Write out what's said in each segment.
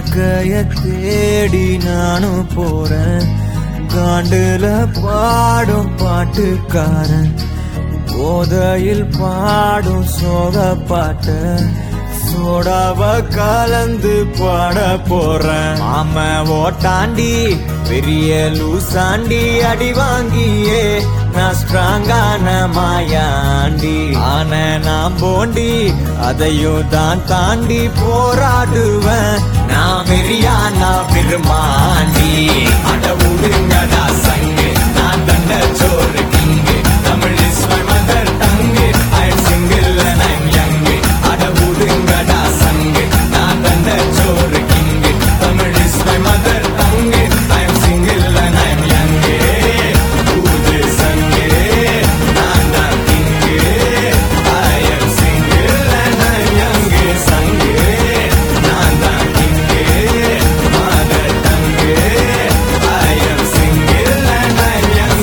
வாழ்க்கைய தேடி நானும் போறேன் காண்டுல பாடும் பாட்டுக்காரன் போதையில் பாடும் சோக பாட்ட சோடாவ கலந்து பாட போறேன் ஆம ஓட்டாண்டி பெரிய லூசாண்டி அடி வாங்கியே நான் ஸ்ட்ராங்கான மாயாண்டி ஆன நான் போண்டி அதையும் தான் தாண்டி போராடுவேன் நான் வெறியா நான் பெருமாண்டி அட உடுங்கடா சங்கு நான் தண்ட சோறு king Tamil is my mother tongue I am single and I'm young அட உடுங்கடா சங்கு நான் தண்ட சோறு king Tamil is my mother tongue I am single and I'm young ஊது சங்கு நான் தான் king I am single and I'm young சங்கு நான் தான் king mother tongue I am single and I'm young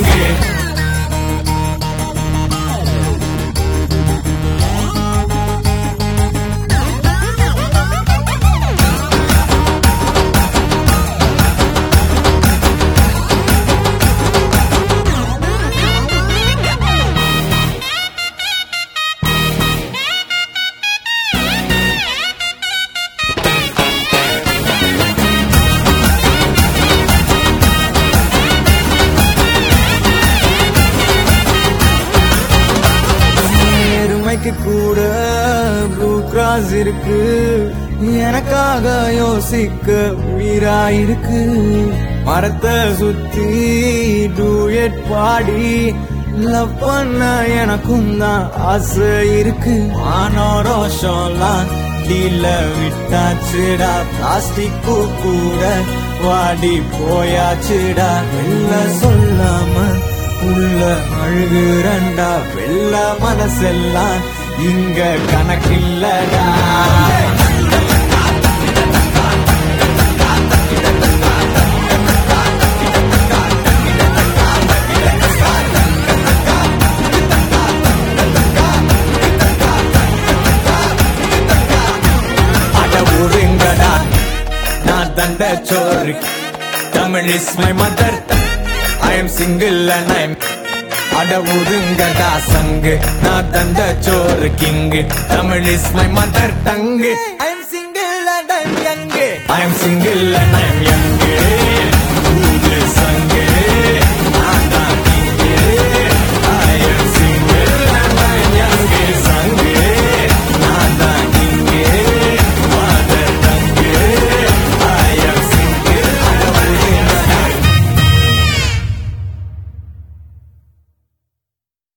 நேர்மைக்கு கூட ப்ளூ கிராஸ் இருக்கு எனக்காக யோசிக்க உயிரா இருக்கு மரத்தை சுத்தி டூயட் பாடி லவ் பண்ண எனக்கும் தான் ஆசை இருக்கு ஆனோரோஷம்லாம் டீல விட்டாச்சுடா பிளாஸ்டிக் கூட வாடி போயாச்சுடா வெள்ள சொல்லாம உள்ள அழுகுறண்டா வெள்ள மனசெல்லாம் இங்க கணக்கில்லடா அட ஒருங்கடா நான் தண்ட சோறு Tamil is my mother I am single and I am அட ஒருங்கடா சங்கு நான் தந்த சோறு king Tamil is my mother tongue I am single and I am young I am single and I